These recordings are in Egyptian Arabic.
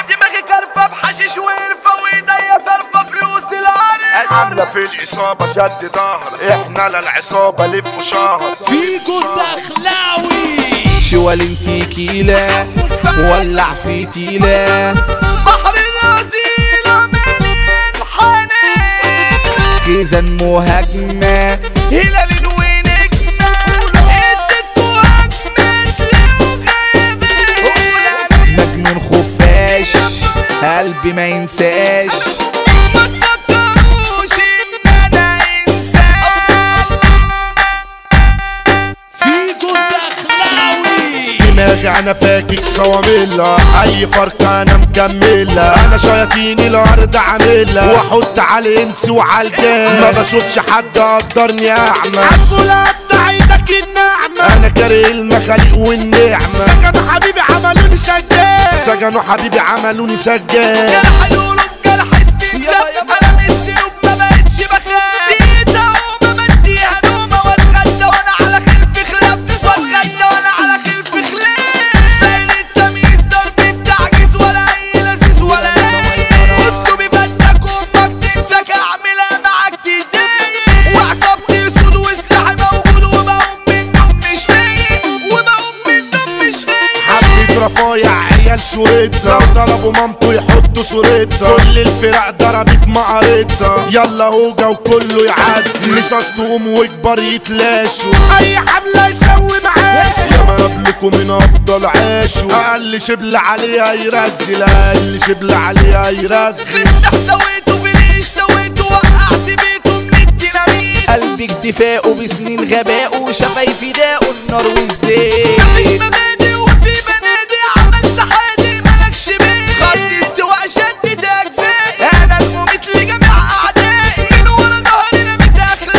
دماغي كرفة بحشيش وقرفة وايديا صرفة فلوس العرق عاملة في الإصابة شد ظهر احنا للعصابة لف شهر فيكو الدخلاوي شوال انتي كيلة ولع في تيلة بحر الرزيلة من الحنين خزن مهاجمة هلال ونجمة اديتكوا هجمة لو مجنون خفاش قلبي ما ينساش ما تفكروش ان انا انسان فيكو الدخلاوي دماغي انا فاكك صواميلا اي فرق انا مكملة انا شياطين الارض عاملة واحط على الانس وعلى الجان ما بشوفش حد قدرني اعمى عفوا قد عيدك النعمة انا كاره المخاليق والنعمة سجنوا حبيبي عملوني سجان سجنوا حبيبي عملوني سجان جرح يقولوا بجرح استنزاف انا من السنوب ما بقتش بخاف دقيقة وما بديها نومة واتغدى وانا على خلف خلاف واتغدى وانا على خلف خلاف زين التمييز ضرب التعجيز ولا اي لذيذ ولا اي اسلوبي بدك امك تنساك اعملها معاك تضايق وعصابتي سود وسلاحي موجود وبقوم من النوم مش فايق وبقوم من النوم مش فايق حبيت رفايع عيال شوريتا لو طلبوا مامته يحطوا صورتها كل الفرق ضربت مقاريتها يلا هوجا وكله يعزي مصاص تقوم وكبر يتلاشوا اي حملة يسوي معاش يا ما قبلكم من افضل عاشوا اقل شبل عليها يرزل اقل شبل عليها يرزل خلصت احتويته في ليش تويته وقعت بيته من الديناميت قلبي اكتفاءه بسنين غباءه شفايفي داقه النار مفيش والزيت مبادئ وفي بنادق عملت حادق مالكش بيه خط استواء شدت اجزائي انا المميت لجميع اعدائي من ورا ظهري رميت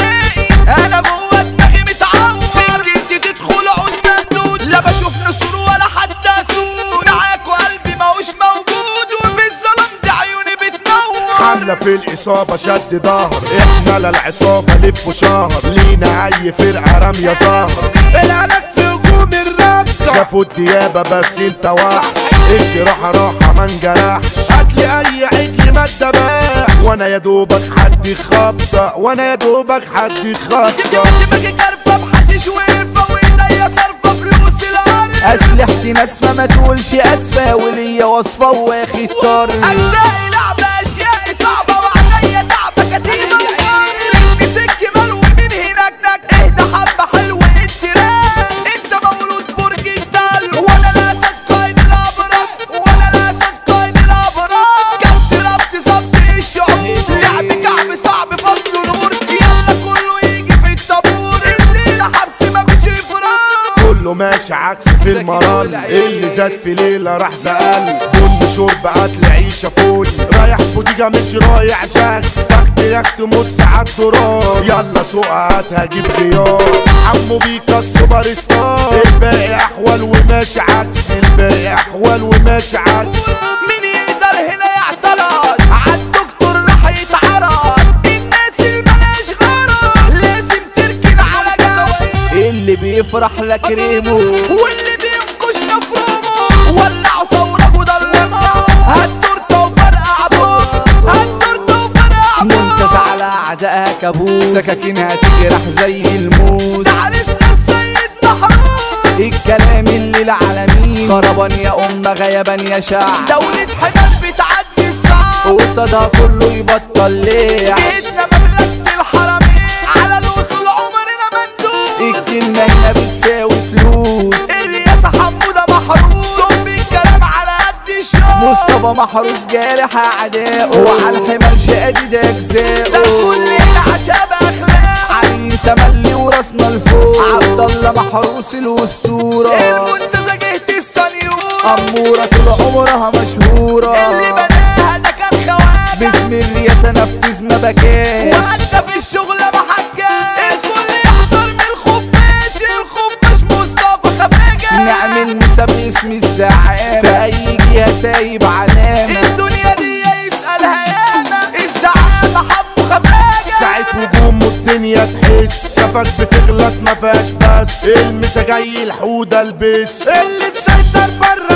اخلاقي انا جوه دماغي متعور سكتي تدخل عود ممدود لا بشوف نسور ولا حتى اسود معاكوا قلبي ماهوش موجود وبالظلام ده عيوني بتنور حملة في الإصابة شد ظهر احنا للعصابة لف شهر لينا أي فرقة رامية زهر العلاج في هجوم الرد شافوا الديابة بس انت وحش الجراحة راحة ما انجرحش هاتلي أي عجل ما اتدباح وأنا يا دوبك حد يخبط وأنا يا دوبك حد يخبط دماغي كرفة بحشيش وقرفة وايديا صرفة فلوس الارض اسلحتي ناسفة ما تقولش اسفة وليا وصفة واخد طر اجزائي لعبة اشيائي صعبة وعليا تعبة كتيبة سك سك ملوي من هناك نك اهدى حبة حلو التراك انت مولود برج الدل وانا الاسد قايد الابرار وانا الاسد قايد الابرار كبت ربط ظبط الشعور لعب كعب صعب فصل نور يلا كله يجي في الطابور الليلة حبس ما فيش افرار كله ماشي عكس في المرال اللي زاد في ليلة راح زقل بن شرب قتل عيشة فول رايح بوديجا مش رايح شخص تحت يخت مص عالدرار يلا سوق هات هجيب خيار عمو بيكا السوبر ستار الباقي احوال وماشي عكس الباقي احوال وماشي عكس مين يقدر هنا يعترض عالدكتور راح يتعرض الناس اللي ملهاش غرض لازم تركن على جنب اللي بيفرح لك ريمو واللي بينكش نفرمه ولعوا ثورة وضلموا هالتورته وفرقع عبود هالتورته وفرقع منتز عبود على اعدائها كابوس سكاكينها تجرح زي الموس عرسنا السيد محروس الكلام اللي العالمين خربان يا أم غيبان يا شعب دولة حمل بتعدي الصعب قصادها كله يبطل ليه ايدنا مملكة الحرمين على الوصول عمرنا مندوس الكلمة هنا بتساوي فلوس الرئاسة حمودة محروس طب الكلام على قد الشوق مصطفى محروس جارح أعدائه وعلى الحمال شادد ده أجزائه كلنا عشاب أخلاق عين تملي وراسنا لفوق عبد الله محروس الأسطورة المنتزه جهة الصليون أمورة طول عمرها مشهورة اللي بناها ده كان خواجة باسم الرياسة نفذ ما بكاش وأدى في الشغل ما حكاش الكل يحذر من الخفاش الخفاش مصطفى خفاجة نعمل مسا باسم الزعامة في أي جهة سايب علامة الدنيا دي يسألها ياما الزعامة حمو خفاجة ساعة هجوم الدنيا تحس شافك بتغلط ما فيهاش بس المسا جاي الحودة البس اللي مسيطر بره وجوه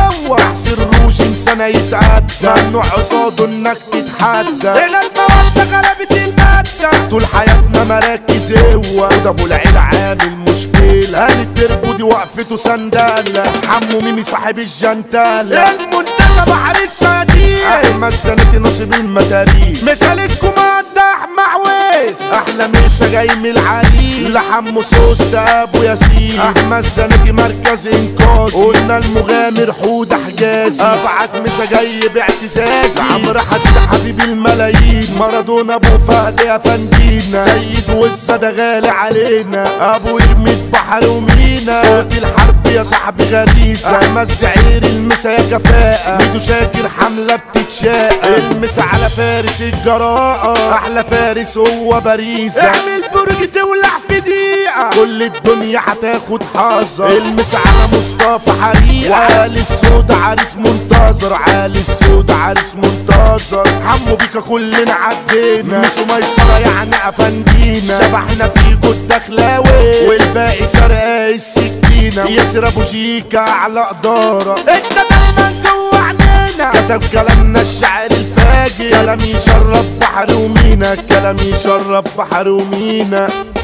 هو تحسين روج انسان يتعدى ممنوع قصاده انك تتحدى هنا المودة غلبت المادة طول حياتنا مراكز هو وده ابو العيل عامل مشكلة هاني التربو دي وقفته سندالة حمو ميمي صاحب الجنتالة المنتزه بحر الشديد احمد زناتي نصيب المداريس مثال الكوماندا احمد عويس احلى مسا جاي من العريس لحمو سوست ابو ياسين احمد زناتي مركز انقاذ قلنا المغامر حود حجازي ابعت مسا جاي باعتزازي عمرو حديد حبيب الملايين مارادونا ابو فهد يا فندينا سيد والسادة غالي علينا ابو يرمي بحر ومينا صوت الحرب يا صاحبي غريزة احمد زعير المسا يا كفاءة ميدو شاكر حملة بتتشاقى المسا على فارس الجراءة احلى فارس هو باريزة اعمل برج تولع في دقيقة كل الدنيا هتاخد حذر المسا على مصطفى حريقة وعالي السود عريس منتظر عالي السود عريس منتظر حمو بيكا كلنا عدينا مش ميسرة يعني افندينا شبحنا في جود دخلاوي والباقي سرقة السكينة ياسر ابو شيكا على قدارة انت دايما جوه عينينا كتب كلامنا الشعر الفاجر كلام يشرب بحر ومينا كلام يشرب بحر ومينا